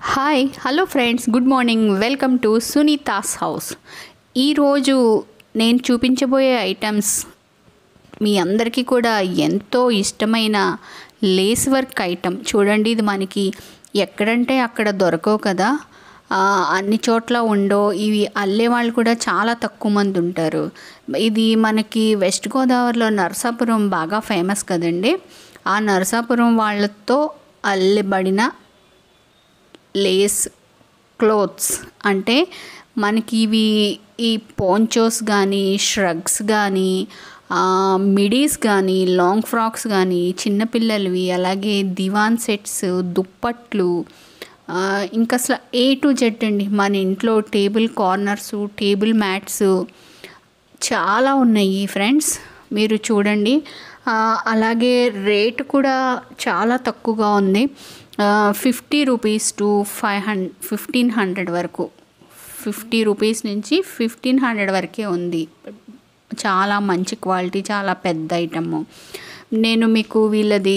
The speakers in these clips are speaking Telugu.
hi hello friends good morning welcome to Sunita's house ఈరోజు నేను చూపించబోయే ఐటమ్స్ మీ అందరికీ కూడా ఎంతో ఇష్టమైన లేస్ వర్క్ ఐటమ్ చూడండి ఇది మనకి ఎక్కడంటే అక్కడ దొరకవు కదా ఆ, అన్ని చోట్ల ఉండో ఇవి అల్లే వాళ్ళు కూడా చాలా తక్కువ మంది ఉంటారు ఇది మనకి వెస్ట్ గోదావరిలో నరసాపురం బాగా ఫేమస్ కదండి ఆ నరసాపురం వాళ్ళతో అల్లబడిన లేస్ క్లోత్స్ అంటే మనకి ఇవి ఈ పోంచోస్ కానీ ష్రగ్స్ కానీ మిడీస్ కానీ లాంగ్ ఫ్రాక్స్ కానీ చిన్నపిల్లలవి అలాగే దివాన్ సెట్స్ దుప్పట్లు ఆ, ఇంకా అసలు ఏ టు జెడ్ అండి మన ఇంట్లో టేబుల్ కార్నర్స్ టేబుల్ మ్యాట్స్ చాలా ఉన్నాయి ఫ్రెండ్స్ మీరు చూడండి ఆ, అలాగే రేట్ కూడా చాలా తక్కువగా ఉంది fifty rupees to five hundred fifteen hundred వరకు ఫిఫ్టీ రూపీస్ నుంచి ఫిఫ్టీన్ హండ్రెడ్ వరకే ఉంది చాలా మంచి క్వాలిటీ చాలా పెద్ద ఐటమ్ నేను మీకు వీళ్ళది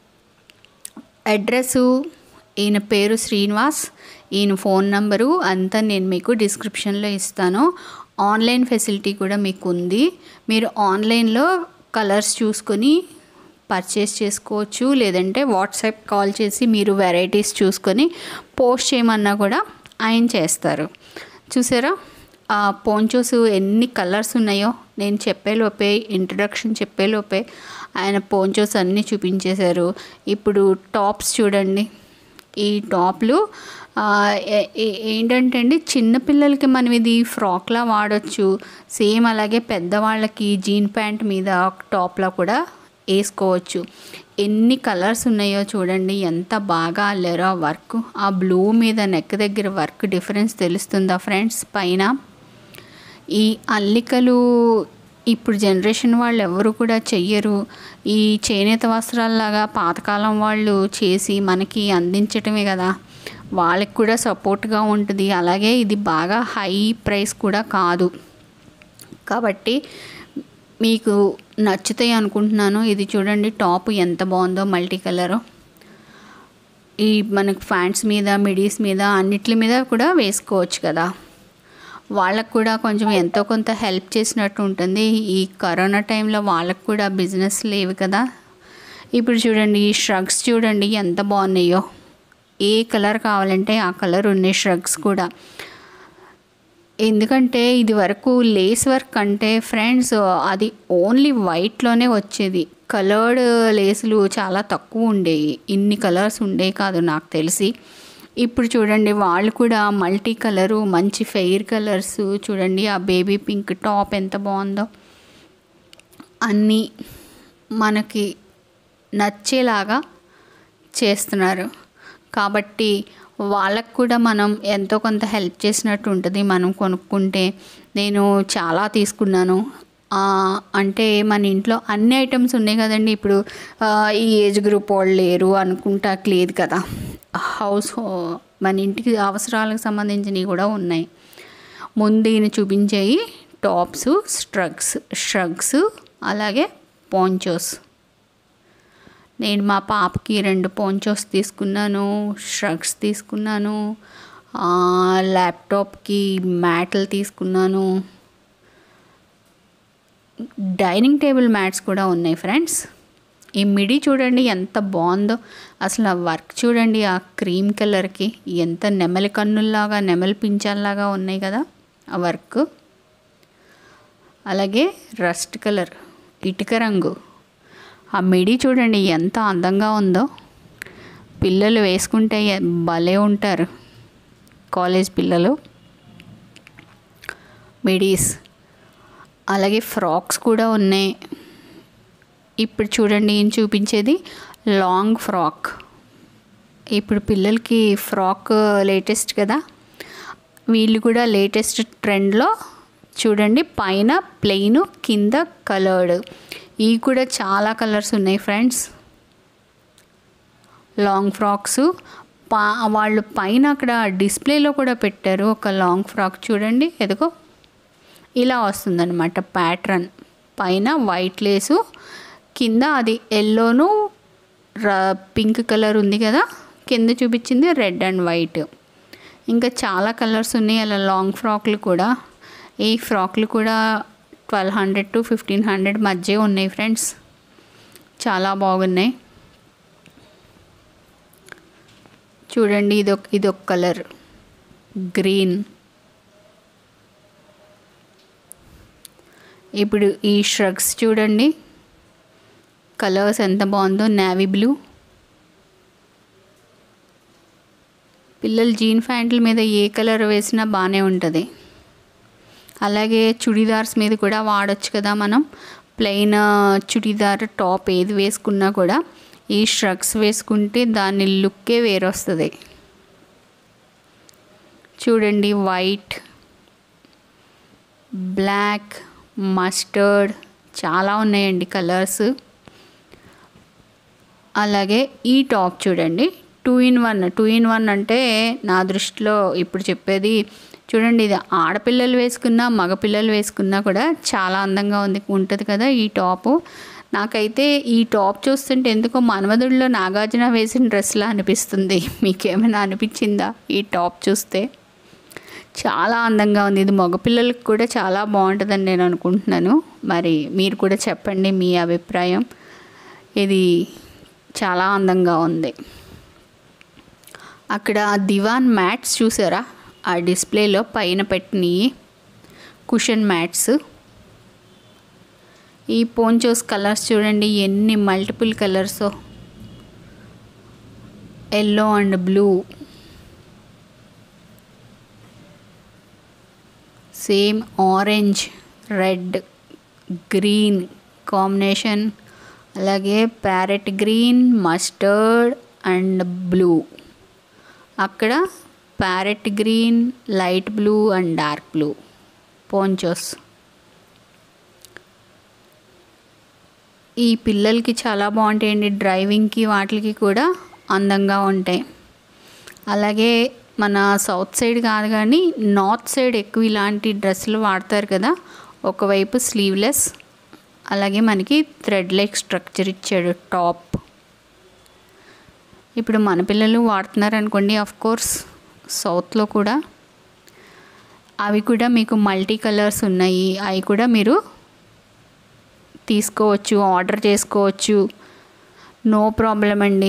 అడ్రస్సు ఈయన పేరు శ్రీనివాస్ ఈయన ఫోన్ నంబరు అంతా నేను మీకు డిస్క్రిప్షన్లో ఇస్తాను ఆన్లైన్ ఫెసిలిటీ కూడా మీకు ఉంది మీరు ఆన్లైన్లో కలర్స్ చూసుకొని పర్చేస్ చేసుకోవచ్చు లేదంటే వాట్సాప్ కాల్ చేసి మీరు వెరైటీస్ చూసుకొని పోస్ట్ చేయమన్నా కూడా ఆయన చేస్తారు చూసారా ఆ పోంచోస్ ఎన్ని కలర్స్ ఉన్నాయో నేను చెప్పేలోపే ఇంట్రడక్షన్ చెప్పేలోపే ఆయన పోంచోస్ అన్నీ చూపించేశారు ఇప్పుడు టాప్స్ చూడండి ఈ టాప్లు ఆ, ఏ- ఏ- ఏంటంటే అండి చిన్నపిల్లలకి మనం ఇది ఫ్రాక్లా వాడచ్చు సేమ్ అలాగే పెద్దవాళ్ళకి జీన్ ప్యాంట్ మీద టాప్లా కూడా వేసుకోవచ్చు ఎన్ని కలర్స్ ఉన్నాయో చూడండి ఎంత బాగా అల్లారో ఆ వర్క్ ఆ బ్లూ మీద నెక్ దగ్గర వర్క్ డిఫరెన్స్ తెలుస్తుందా ఫ్రెండ్స్ పైన ఈ అల్లికలు ఇప్పుడు జనరేషన్ వాళ్ళు ఎవరు కూడా చెయ్యరు ఈ చేనేత వస్త్రాల్లాగా పాతకాలం వాళ్ళు చేసి మనకి అందించటమే కదా వాళ్ళకి కూడా సపోర్ట్గా ఉంటుంది అలాగే ఇది బాగా హై ప్రైస్ కూడా కాదు కాబట్టి మీకు నచ్చుతాయి అనుకుంటున్నాను ఇది చూడండి టాప్ ఎంత బాగుందో మల్టీ కలరు ఈ మనకు ఫ్యాంట్స్ మీద మిడీస్ మీద అన్నిటి మీద కూడా వేసుకోవచ్చు కదా వాళ్ళకు కూడా కొంచెం ఎంతో కొంత హెల్ప్ చేసినట్టు ఉంటుంది ఈ కరోనా టైంలో వాళ్ళకు కూడా బిజినెస్ లేవు కదా ఇప్పుడు చూడండి ఈ ష్రగ్స్ చూడండి ఎంత బాగున్నాయో ఏ కలర్ కావాలంటే ఆ కలర్ ఉన్నాయి ష్రగ్స్ కూడా ఎందుకంటే ఇది వరకు లేస్ వర్క్ అంటే ఫ్రెండ్స్ అది ఓన్లీ వైట్లోనే వచ్చేది కలర్డ్ లేసులు చాలా తక్కువ ఉండేవి ఇన్ని కలర్స్ ఉండేవి కాదు నాకు తెలిసి ఇప్పుడు చూడండి వాళ్ళు కూడా మల్టీ కలరు మంచి ఫెయిర్ కలర్స్ చూడండి ఆ బేబీ పింక్ టాప్ ఎంత బాగుందో అన్నీ మనకి నచ్చేలాగా చేస్తున్నారు కాబట్టి వాళ్ళకు కూడా మనం ఎంతో కొంత హెల్ప్ చేసినట్టు ఉంటుంది మనం కొనుక్కుంటే నేను చాలా తీసుకున్నాను ఆ, అంటే మన ఇంట్లో అన్ని ఐటమ్స్ ఉన్నాయి కదండి ఇప్పుడు ఆ, ఈ ఏజ్ గ్రూప్ వాళ్ళు లేరు అనుకుంటాకి లేదు కదా హౌస్ హో- మన ఇంటికి అవసరాలకు సంబంధించినవి కూడా ఉన్నాయి ముందు ఈయన చూపించేవి టాప్స్ స్ట్రగ్స్ స్ట్రగ్స్ అలాగే పోంచోస్ నేను మా పాపకి రెండు పోంచోస్ తీసుకున్నాను షర్ట్స్ తీసుకున్నాను ఆ, ల్యాప్టాప్కి మ్యాట్లు తీసుకున్నాను డైనింగ్ టేబుల్ మ్యాట్స్ కూడా ఉన్నాయి ఫ్రెండ్స్ ఈ మిడి చూడండి ఎంత బాగుందో అసలు ఆ వర్క్ చూడండి ఆ క్రీమ్ కలర్కి ఎంత నెమలి కన్నుల్లాగా నెమలి పించాల్లాగా ఉన్నాయి కదా ఆ వర్క్ అలాగే రస్ట్ కలర్ ఇటుక రంగు ఆ మిడి చూడండి ఎంత అందంగా ఉందో పిల్లలు వేసుకుంటే ఎ- భలే ఉంటారు కాలేజ్ పిల్లలు మిడీస్ అలాగే ఫ్రాక్స్ కూడా ఉన్నాయి ఇప్పుడు చూడండి ఏం చూపించేది లాంగ్ ఫ్రాక్ ఇప్పుడు పిల్లలకి ఫ్రాక్ లేటెస్ట్ కదా వీళ్ళు కూడా లేటెస్ట్ ట్రెండ్లో చూడండి పైన ప్లెయిన్ కింద కలర్డ్ ఇవి కూడా చాలా కలర్స్ ఉన్నాయి ఫ్రెండ్స్ లాంగ్ ఫ్రాక్స్ పా వాళ్ళు పైన అక్కడ డిస్ప్లేలో కూడా పెట్టారు ఒక లాంగ్ ఫ్రాక్ చూడండి ఎదుగో ఇలా వస్తుందన్నమాట ప్యాటర్న్ పైన వైట్ లేసు కింద అది ఎల్లోను ర పింక్ కలర్ ఉంది కదా కింద చూపించింది రెడ్ అండ్ వైట్ ఇంకా చాలా కలర్స్ ఉన్నాయి అలా లాంగ్ ఫ్రాక్లు కూడా ఈ ఫ్రాక్లు కూడా twelve hundred to fifteen hundred మధ్య ఉన్నాయి ఫ్రెండ్స్ చాలా బాగున్నాయి చూడండి ఇదొక ఇదొక కలర్ గ్రీన్ ఇప్పుడు ఈ షర్ట్స్ చూడండి కలర్స్ ఎంత బాగుందో నేవీ బ్లూ పిల్లలు జీన్ ప్యాంట్ల మీద ఏ కలర్ వేసినా బాగానే ఉంటుంది అలాగే చుడీదార్స్ మీద కూడా వాడచ్చు కదా మనం ప్లెయిన్ చుడీదార్ టాప్ ఏది వేసుకున్నా కూడా ఈ స్ట్రక్స్ వేసుకుంటే దాని లుక్కే వేరొస్తుంది చూడండి వైట్ బ్లాక్ మస్టర్డ్ చాలా ఉన్నాయండి కలర్స్ అలాగే ఈ టాప్ చూడండి two in one two in one అంటే నా దృష్టిలో ఇప్పుడు చెప్పేది చూడండి ఇది ఆడపిల్లలు వేసుకున్నా మగపిల్లలు వేసుకున్నా కూడా చాలా అందంగా ఉంది ఉంటుంది కదా ఈ టాపు నాకైతే ఈ టాప్ చూస్తుంటే ఎందుకో మన్మధుడిలో నాగార్జున వేసిన డ్రెస్లా అనిపిస్తుంది మీకేమైనా అనిపించిందా ఈ టాప్ చూస్తే చాలా అందంగా ఉంది ఇది మగపిల్లలకు కూడా చాలా బాగుంటుందని నేను అనుకుంటున్నాను మరి మీరు కూడా చెప్పండి మీ అభిప్రాయం ఇది చాలా అందంగా ఉంది అక్కడ దివాన్ మ్యాట్స్ చూసారా ఆ డిస్ప్లేలో పైన పెట్టినవి కుషన్ మ్యాట్స్ ఈ పోంచోస్ కలర్స్ చూడండి ఎన్ని multiple colours yellow and blue same orange red green combination అలాగే parrot green mustard and blue అక్కడ parrot green light blue and dark blue ponchos ఈ పిల్లలకి చాలా బాగుంటాయండి డ్రైవింగ్కి వాటికి కూడా అందంగా ఉంటాయి అలాగే మన సౌత్ సైడ్ కాదు కానీ నార్త్ సైడ్ ఎక్కువ ఇలాంటి డ్రెస్సులు వాడతారు కదా ఒకవైపు స్లీవ్లెస్ అలాగే మనకి థ్రెడ్ లైక్ స్ట్రక్చర్ ఇచ్చాడు టాప్ ఇప్పుడు మన పిల్లలు వాడుతున్నారు అనుకోండి ఆఫ్ కోర్స్ సౌత్లో కూడా అవి కూడా మీకు మల్టీ కలర్స్ ఉన్నాయి అవి కూడా మీరు తీసుకోవచ్చు ఆర్డర్ చేసుకోవచ్చు నో ప్రాబ్లం అండి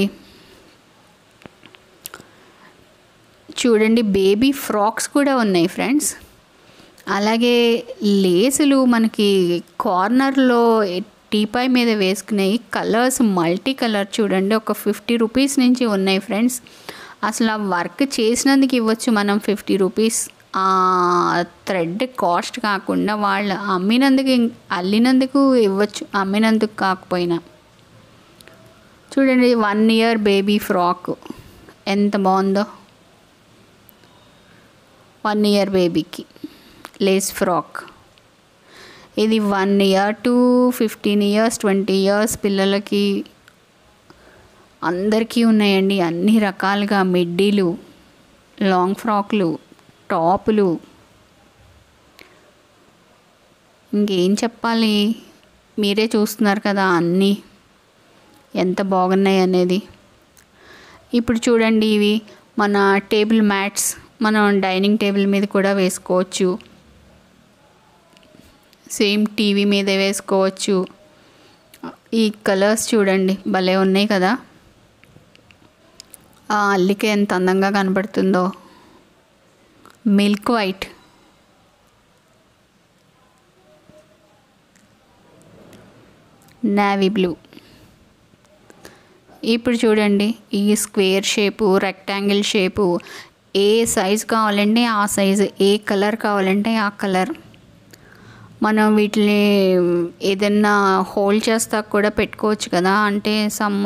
చూడండి బేబీ ఫ్రాక్స్ కూడా ఉన్నాయి ఫ్రెండ్స్ అలాగే లేసులు మనకి కార్నర్లో టీపాయ్ మీద వేసుకునేవి కలర్స్ మల్టీ కలర్ చూడండి ఒక ఫిఫ్టీ రూపీస్ నుంచి ఉన్నాయి ఫ్రెండ్స్ అసలు ఆ వర్క్ చేసినందుకు ఇవ్వచ్చు మనం ఫిఫ్టీ రూపీస్ ఆ థ్రెడ్ కాస్ట్ కాకుండా వాళ్ళు అమ్మినందుకు ఇం- అల్లినందుకు ఇవ్వచ్చు అమ్మినందుకు కాకపోయినా చూడండి వన్ ఇయర్ బేబీ ఫ్రాక్ ఎంత బాగుందో వన్ ఇయర్ బేబీకి లేస్ ఫ్రాక్ ఇది one year to fifteen years twenty years పిల్లలకి అందరికీ ఉన్నాయండి అన్ని రకాలుగా మిడ్డీలు లాంగ్ ఫ్రాక్లు టాపులు ఇంకేం చెప్పాలి మీరే చూస్తున్నారు కదా అన్నీ ఎంత బాగున్నాయి అనేది ఇప్పుడు చూడండి ఇవి మన టేబుల్ మ్యాట్స్ మనం డైనింగ్ టేబుల్ మీద కూడా వేసుకోవచ్చు సేమ్ టీవీ మీద వేసుకోవచ్చు ఈ కలర్స్ చూడండి భలే ఉన్నాయి కదా ఆ అల్లిక ఎంత అందంగా కనబడుతుందో మిల్క్ వైట్ నావీ బ్లూ ఇప్పుడు చూడండి ఈ స్క్వేర్ షేపు రెక్టాంగిల్ షేపు ఏ సైజ్ కావాలంటే ఆ సైజు ఏ కలర్ కావాలంటే ఆ కలర్ మనం వీటిని ఏదన్నా హోల్డ్ చేస్తా కూడా పెట్టుకోవచ్చు కదా అంటే సమ్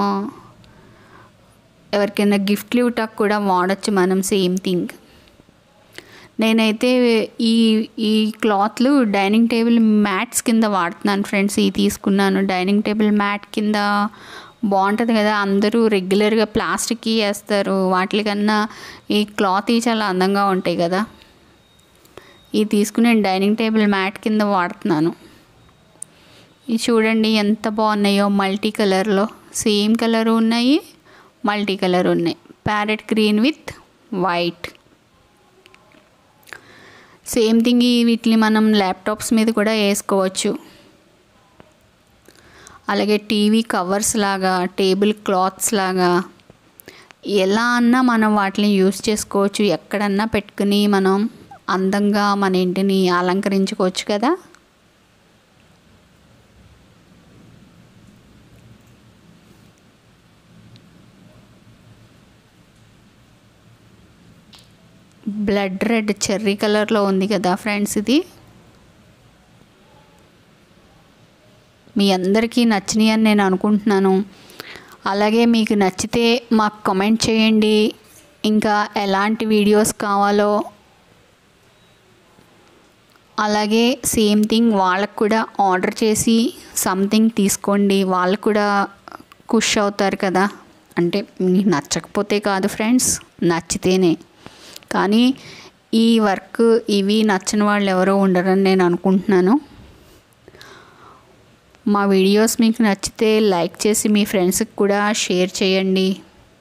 ఎవరికైనా గిఫ్ట్లు ఇవ్వటానికి కూడా వాడచ్చు మనం సేమ్ థింగ్ నేనైతే ఈ ఈ క్లాత్లు డైనింగ్ టేబుల్ మ్యాట్స్ కింద వాడుతున్నాను ఫ్రెండ్స్ ఈ తీసుకున్నాను డైనింగ్ టేబుల్ మ్యాట్ కింద బాగుంటుంది కదా అందరూ రెగ్యులర్గా ప్లాస్టిక్కి వేస్తారు వాటికన్నా ఈ క్లాత్ చాలా అందంగా ఉంటాయి కదా ఇది తీసుకుని నేను డైనింగ్ టేబుల్ మ్యాట్ కింద వాడుతున్నాను ఇది చూడండి ఎంత బాగున్నాయో మల్టీ కలర్లో సేమ్ కలర్ ఉన్నాయి మల్టీ కలర్ ఉన్నాయి parrot green with white same thing ఈ వీటిని మనం ల్యాప్టాప్స్ మీద కూడా వేసుకోవచ్చు అలాగే టీవీ కవర్స్ లాగా టేబుల్ క్లాత్స్ లాగా ఎలా అన్నా మనం వాటిని యూస్ చేసుకోవచ్చు ఎక్కడన్నా పెట్టుకుని మనం అందంగా మన ఇంటిని అలంకరించుకోవచ్చు కదా బ్లడ్ రెడ్ చెర్రీ కలర్లో ఉంది కదా ఫ్రెండ్స్ ఇది మీ అందరికీ నచ్చినాయి అని నేను అనుకుంటున్నాను అలాగే మీకు నచ్చితే మాకు కామెంట్ చేయండి ఇంకా ఎలాంటి వీడియోస్ కావాలో అలాగే సేమ్ థింగ్ వాళ్ళకు కూడా ఆర్డర్ చేసి సంథింగ్ తీసుకోండి వాళ్ళు కూడా ఖుష్ అవుతారు కదా అంటే మీకు నచ్చకపోతే కాదు ఫ్రెండ్స్ నచ్చితేనే కానీ ఈ వర్క్ ఇవి నచ్చని వాళ్ళు ఎవరో ఉండరని నేను అనుకుంటున్నాను మా వీడియోస్ మీకు నచ్చితే లైక్ చేసి మీ ఫ్రెండ్స్కి కూడా షేర్ చేయండి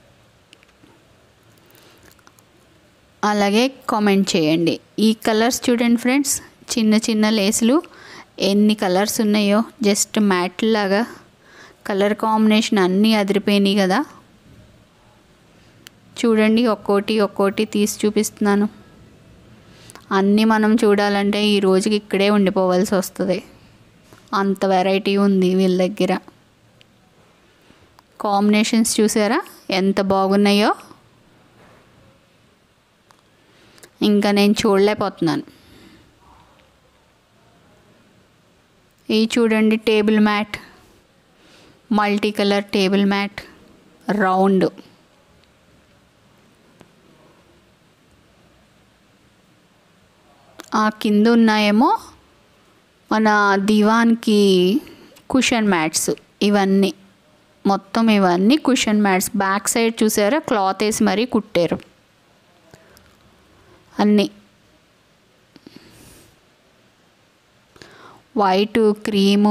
అలాగే కామెంట్ చేయండి ఈ కలర్స్ చూడండి ఫ్రెండ్స్ చిన్న చిన్న లేసులు ఎన్ని కలర్స్ ఉన్నాయో జస్ట్ మ్యాట్ లాగా కలర్ కాంబినేషన్ అన్నీ అదిరిపోయినాయి కదా చూడండి ఒక్కోటి ఒక్కోటి తీసి చూపిస్తున్నాను అన్నీ మనం చూడాలంటే ఈ రోజుకి ఇక్కడే ఉండిపోవాల్సి వస్తుంది అంత వెరైటీ ఉంది వీళ్ళ దగ్గర కాంబినేషన్స్ చూసారా ఎంత బాగున్నాయో ఇంకా నేను చూడలేకపోతున్నాను ఈ చూడండి table mat multi colour table mat round ఆ కింద ఉన్నాయేమో మన దివాన్కి కుషన్ మ్యాట్స్ ఇవన్నీ మొత్తం ఇవన్నీ కుషన్ మ్యాట్స్ బ్యాక్ సైడ్ చూసారా క్లాత్ వేసి మరీ కుట్టారు అన్నీ వైట్ క్రీము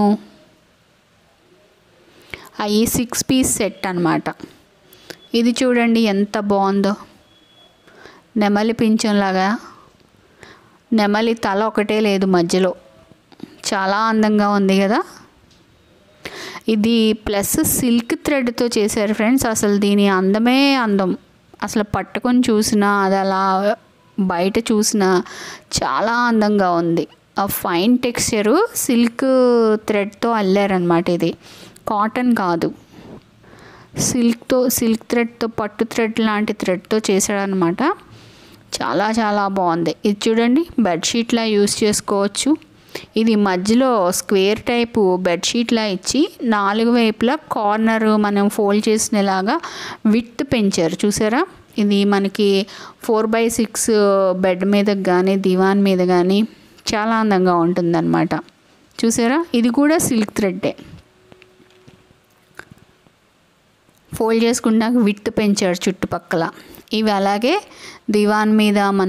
అవి సిక్స్ పీస్ సెట్ అనమాట ఇది చూడండి ఎంత బాగుందో నెమలి పింఛంలాగా నెమలి తల ఒకటే లేదు మధ్యలో చాలా అందంగా ఉంది కదా ఇది ప్లస్ సిల్క్ థ్రెడ్తో చేశారు ఫ్రెండ్స్ అసలు దీని అందమే అందం అసలు పట్టుకొని చూసినా అది అలా బయట చూసినా చాలా అందంగా ఉంది ఆ ఫైన్ టెక్స్చరు సిల్క్ థ్రెడ్తో అల్లారనమాట ఇది కాటన్ కాదు సిల్క్తో సిల్క్ థ్రెడ్తో పట్టు థ్రెడ్ లాంటి థ్రెడ్తో చేశాడనమాట చాలా చాలా బాగుంది ఇది చూడండి బెడ్షీట్లా యూస్ చేసుకోవచ్చు ఇది మధ్యలో స్క్వేర్ టైపు బెడ్షీట్లా ఇచ్చి నాలుగు వైపులా కార్నర్ మనం ఫోల్డ్ చేసినలాగా విత్ పెంచారు చూసారా ఇది మనకి ఫోర్ బై సిక్స్ బెడ్ మీద కానీ దివాన్ మీద కానీ చాలా అందంగా ఉంటుందన్నమాట చూసారా ఇది కూడా సిల్క్ థ్రెడ్డే ఫోల్డ్ చేసుకున్నాక విత్ పెంచాడు చుట్టుపక్కల ఇవి అలాగే దివాన్ మీద మన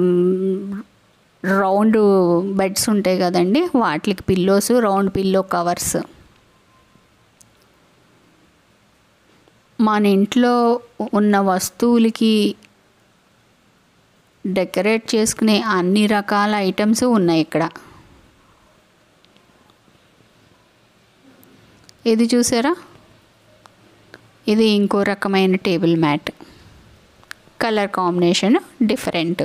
రౌండ్ బెడ్స్ ఉంటాయి కదండి వాటికి పిల్లోస్ రౌండ్ పిల్లో కవర్స్ మన ఇంట్లో ఉన్న వస్తువులకి డెకరేట్ చేసుకునే అన్ని రకాల ఐటమ్స్ ఉన్నాయి ఇక్కడ ఇది చూసారా ఇది ఇంకో రకమైన table mat colour combination different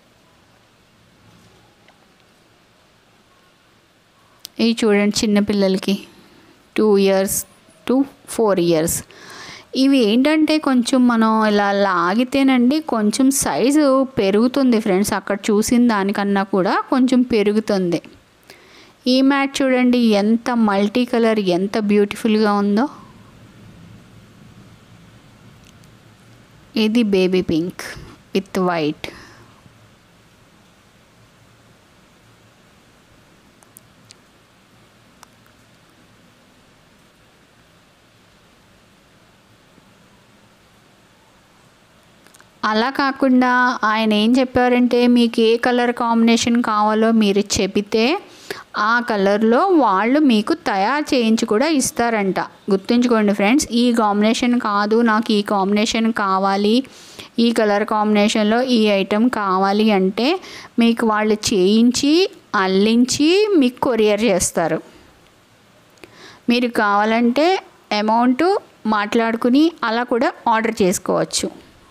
ఇవి చూడండి చిన్నపిల్లలకి two years to four years ఇవి ఏంటంటే కొంచెం మనం ఇలా లాగితేనండి కొంచెం సైజు పెరుగుతుంది ఫ్రెండ్స్ అక్కడ చూసిన దానికన్నా కూడా కొంచెం పెరుగుతుంది ఈ మ్యాట్ చూడండి ఎంత మల్టీ కలర్ ఎంత బ్యూటిఫుల్గా ఉందో ఇది బేబీ పింక్ విత్ వైట్ అలా కాకుండా ఆయన ఏం చెప్పారంటే మీకు ఏ కలర్ కాంబినేషన్ కావాలో మీరు చెబితే ఆ కలర్లో వాళ్ళు మీకు తయారు చేయించి కూడా ఇస్తారంట గుర్తుంచుకోండి ఫ్రెండ్స్ ఈ కాంబినేషన్ కాదు నాకు ఈ కాంబినేషన్ కావాలి ఈ కలర్ కాంబినేషన్లో ఈ ఐటెం కావాలి అంటే మీకు వాళ్ళు చేయించి అల్లించి మీకు కొరియర్ చేస్తారు మీరు కావాలంటే అమౌంట్ మాట్లాడుకుని అలా కూడా ఆర్డర్ చేసుకోవచ్చు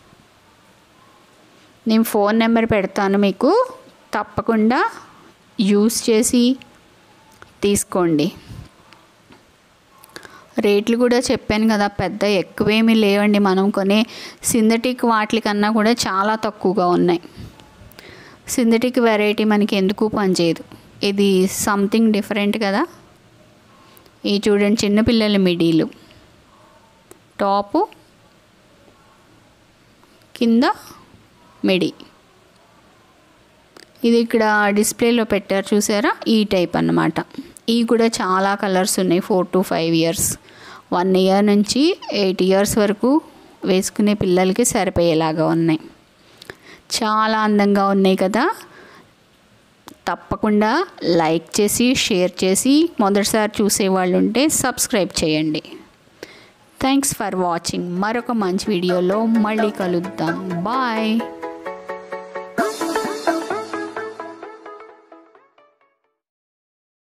నేను ఫోన్ నెంబర్ పెడతాను మీకు తప్పకుండా యూస్ చేసి తీసుకోండి రేట్లు కూడా చెప్పాను కదా పెద్ద ఎక్కువేమీ లేవండి మనం కొనే సింథటిక్ వాటికన్నా కూడా చాలా తక్కువగా ఉన్నాయి సింథటిక్ వెరైటీ మనకి ఎందుకు పనిచేయదు ఇది సంథింగ్ డిఫరెంట్ కదా ఈ చూడండి చిన్నపిల్లల మిడీలు టాపు కింద మిడి ఇది ఇక్కడ డిస్ప్లేలో పెట్టారు చూసారా ఈ టైప్ అన్నమాట ఇవి కూడా చాలా కలర్స్ ఉన్నాయి four to five years one year నుంచి ఎయిట్ ఇయర్స్ వరకు వేసుకునే పిల్లలకి సరిపోయేలాగా ఉన్నాయి చాలా అందంగా ఉన్నాయి కదా తప్పకుండా లైక్ చేసి షేర్ చేసి మొదటిసారి చూసేవాళ్ళు ఉంటే సబ్స్క్రైబ్ చేయండి థ్యాంక్స్ ఫర్ వాచింగ్ మరొక మంచి వీడియోలో మళ్ళీ కలుద్దాం బాయ్